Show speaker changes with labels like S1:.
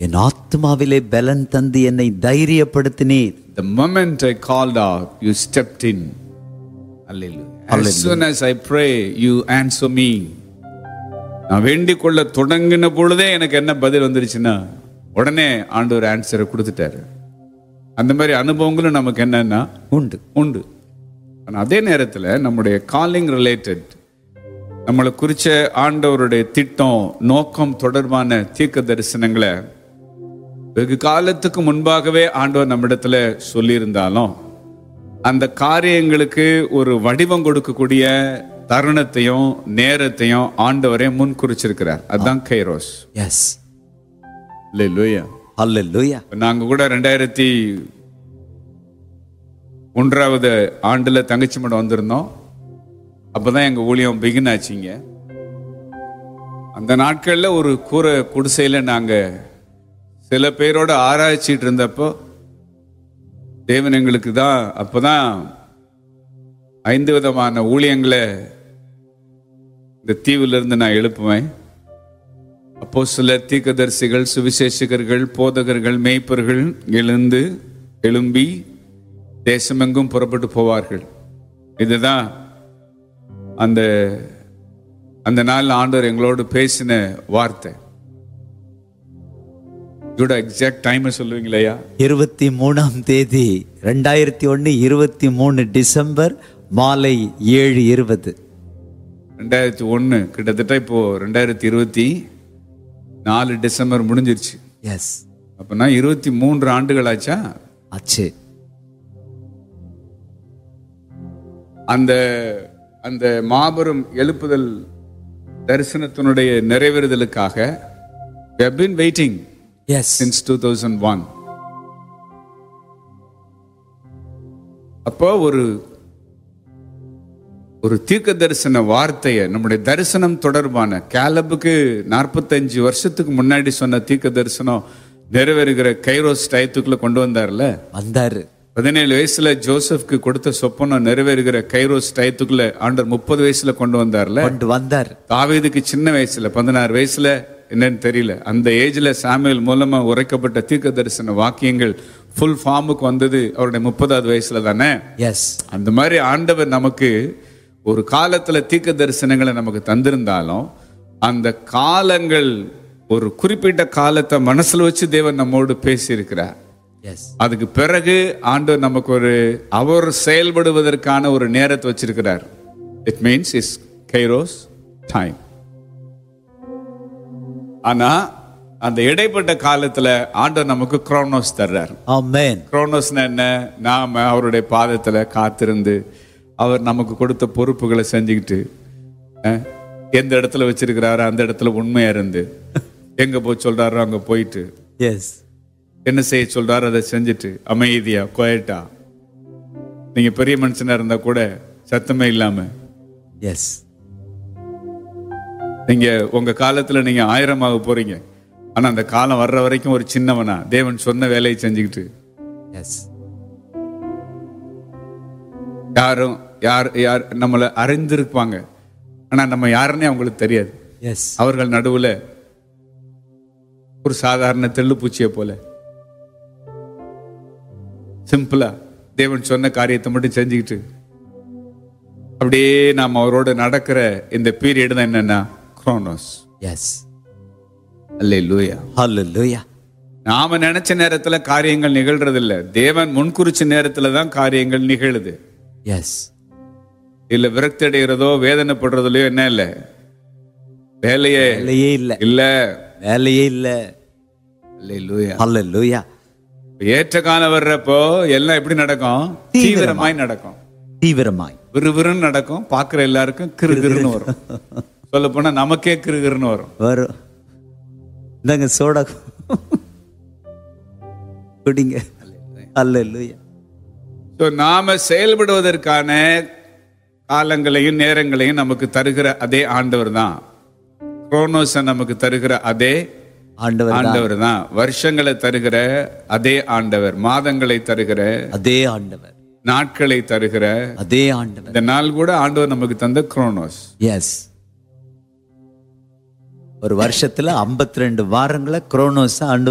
S1: என் ஆத்மாவிலே பலன் தந்து என்னை தைரியப்படுத்தினீர்
S2: The moment I called out, you stepped in. Hallelujah. As
S1: Hallelujah.
S2: soon as I pray, you answer me. நான் வேண்டிக் கொள்ள தொடங்கின பொழுதே எனக்கு என்ன பதில் வந்துருச்சுன்னா உடனே ஆண்டவர் ஆன்சரை கொடுத்துட்டாரு அந்த மாதிரி அனுபவங்களும் நமக்கு என்னன்னா
S1: உண்டு
S2: உண்டு ஆனா அதே நேரத்தில் நம்முடைய காலிங் ரிலேட்டட் நம்மளை குறிச்ச ஆண்டவருடைய திட்டம் நோக்கம் தொடர்பான தீர்க்க தரிசனங்களை வெகு காலத்துக்கு முன்பாகவே ஆண்டவர் நம்மிடத்துல சொல்லியிருந்தாலும் அந்த காரியங்களுக்கு ஒரு வடிவம் கொடுக்கக்கூடிய தருணத்தையும் நேரத்தையும் ஆண்டவரே முன் குறிச்சிருக்கிறார் அதுதான் கைரோஸ்
S1: எஸ்
S2: இல்லையா
S1: அல்லேலூயா
S2: நாங்க கூட ரெண்டாயிரத்தி ஒன்றாவது ஆண்டுல தங்கச்சி மடம் வந்திருந்தோம் அப்பதான் எங்க ஊழியம் பிகின் ஆச்சுங்க அந்த நாட்கள்ல ஒரு கூரை குடிசையில நாங்க சில பேரோட ஆராய்ச்சிட்டு இருந்தப்போ தேவன் எங்களுக்கு தான் அப்பதான் ஐந்து விதமான ஊழியங்களை இந்த தீவுல இருந்து நான் எழுப்புவேன் அப்போ சில தீர்க்கதரிசிகள் சுவிசேஷகர்கள் போதகர்கள் மேய்ப்பர்கள் எழுந்து எழும்பி தேசமெங்கும் புறப்பட்டு போவார்கள் இதுதான் அந்த அந்த நாள் ஆண்டவர் எங்களோடு பேசின வார்த்தை இதோட எக்ஸாக்ட் டைம் சொல்லுவீங்களா
S1: இருபத்தி மூணாம் தேதி ரெண்டாயிரத்தி ஒன்று இருபத்தி மூணு டிசம்பர் மாலை ஏழு இருபது
S2: ரெண்டாயிரத்தி ஒன்று கிட்டத்தட்ட இப்போ ரெண்டாயிரத்தி இருபத்தி நாலு டிசம்பர் முடிஞ்சிருச்சு
S1: எஸ்
S2: அப்போனா இருபத்தி மூன்று ஆண்டுகள் ஆச்சா
S1: ஆச்சு
S2: அந்த அந்த மாபெரும் எழுப்புதல் தரிசனத்தினுடைய நிறைவேறுதலுக்காக we have been waiting
S1: yes
S2: since 2001 அப்போ ஒரு ஒரு தீர்க்க தரிசன வார்த்தையை நம்முடைய தரிசனம் தொடர்பான கேலபுக்கு நாற்பத்தஞ்சு வருஷத்துக்கு முன்னாடி சொன்ன தீர்க்க தரிசனம் நிறைவேறுகிற கைரோஸ் டயத்துக்குள்ள கொண்டு வந்தார்ல
S1: வந்தாரு
S2: பதினேழு வயசுல ஜோசப்க்கு கொடுத்த சொப்பனம் நிறைவேறுகிற கைரோஸ் டயத்துக்குள்ள ஆண்டர் முப்பது வயசுல கொண்டு வந்தார்ல
S1: கொண்டு வந்தார்
S2: தாவீதுக்கு சின்ன வயசுல பதினாறு வயசுல என்னன்னு தெரியல அந்த ஏஜ்ல சாமுவேல் மூலமா உரைக்கப்பட்ட தீர்க்க தரிசன வாக்கியங்கள் ஃபுல் ஃபார்முக்கு வந்தது அவருடைய முப்பதாவது வயசுல தானே
S1: எஸ்
S2: அந்த மாதிரி ஆண்டவர் நமக்கு ஒரு காலத்துல தீர்க்க தரிசனங்களை நமக்கு தந்திருந்தாலும் அந்த காலங்கள் ஒரு குறிப்பிட்ட காலத்தை மனசுல வச்சு தேவன் நம்மோடு பேசியிருக்கிறார்
S1: எஸ்
S2: அதுக்கு பிறகு ஆண்டவர் நமக்கு ஒரு அவர் செயல்படுவதற்கான ஒரு நேரத்தை வச்சிருக்கிறார் it means is kairos time ஆனா அந்த இடைப்பட்ட காலத்துல ஆண்டவர் நமக்கு குரோனோஸ் தர்றார்
S1: ஆமென்
S2: குரோனோஸ்னா என்ன நாம அவருடைய பாதத்துல காத்திருந்து அவர் நமக்கு கொடுத்த பொறுப்புகளை செஞ்சுக்கிட்டு அஹ், எந்த இடத்துல வச்சிருக்கிறாரோ அந்த இடத்துல உண்மையா இருந்து எங்க போய் சொல்றாரோ அங்க போயிட்டு
S1: எஸ்
S2: என்ன செய்ய சொல்றாரோ அதை செஞ்சுட்டு அமைதியா குவைட்டா நீங்க பெரிய மனுஷனா இருந்தா கூட சத்தமே இல்லாம
S1: எஸ்
S2: நீங்க உங்க காலத்துல நீங்க ஆயிரமாக போறீங்க ஆனா அந்த காலம் வர்ற வரைக்கும் ஒரு சின்னவனா தேவன் சொன்ன வேலையை செஞ்சுக்கிட்டு
S1: எஸ்
S2: யாரும் யார் யார் நம்மளை அறிந்திருப்பாங்க ஆனா நம்ம யாருன்னே அவங்களுக்கு தெரியாது
S1: எஸ்
S2: அவர்கள் நடுவுல ஒரு சாதாரண தெள்ளுப்பூச்சியை போல சிம்பிளா தேவன் சொன்ன காரியத்தை மட்டும் செஞ்சுக்கிட்டு அப்படியே நாம் அவரோட நடக்கிற இந்த பீரியட் தான் என்னன்னா குரோனோஸ்
S1: எஸ்
S2: அல்லே லூயா
S1: ஹalleluya
S2: நாம நினைச்ச நேரத்துல காரியங்கள் நிகழ்றது இல்ல தேவன் முன்குறிச்ச நேரத்துல தான் காரியங்கள் நிகழுது
S1: எஸ்
S2: இல்ல விரக்தி அடைகிறதோ வேதனைப்படுறதுலயோ என்ன இல்ல வேலையே
S1: வேலையே இல்ல
S2: இல்ல
S1: வேலையே இல்ல
S2: அல்லே லூயா
S1: ஹalleluya
S2: ஏற்ற காலம் வர்றப்போ எல்லாம் எப்படி நடக்கும் தீவிரமாய் நடக்கும்
S1: தீவிரமாய்
S2: விறுவிறுன்னு நடக்கும் பார்க்குற எல்லாருக்கும் கிறுகிறுன்னு வரும் சொல்ல போனா நமக்கே கிறுகிறுன்னு வரும்
S1: வரும் இந்தாங்க சோடா குடிங்க ஹalleluya
S2: ஸோ நாம செயல்படுவதற்கான காலங்களையும் நேரங்களையும் நமக்கு தருகிற அதே ஆண்டவர் தான் குரோனோஸை நமக்கு தருகிற அதே
S1: ஆண்டவர்
S2: ஆண்டவர் தான் வருஷங்களை தருகிற அதே ஆண்டவர் மாதங்களை தருகிற
S1: அதே ஆண்டவர்
S2: நாட்களை தருகிற
S1: அதே ஆண்டவர்
S2: இந்த நாள் கூட ஆண்டவர் நமக்கு தந்த குரோனோஸ்
S1: எஸ் ஒரு வருஷத்துல 52 ரெண்டு வாரங்களை குரோனோஸ் ஆண்டு